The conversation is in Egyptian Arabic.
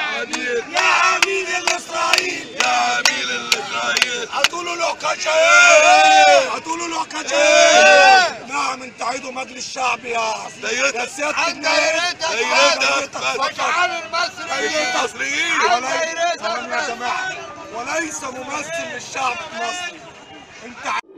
عميل يا عميل الاسرائيل يا عميل الاسرائيل هتقولوا له كجاي هتقولوا له كجاي نعم انت عيدوا مجلس الشعب يا يا سياده النائب دايرتك بس الشعب المصري المصريين وليس ثواني يا جماعه وليس ممثل للشعب المصري انت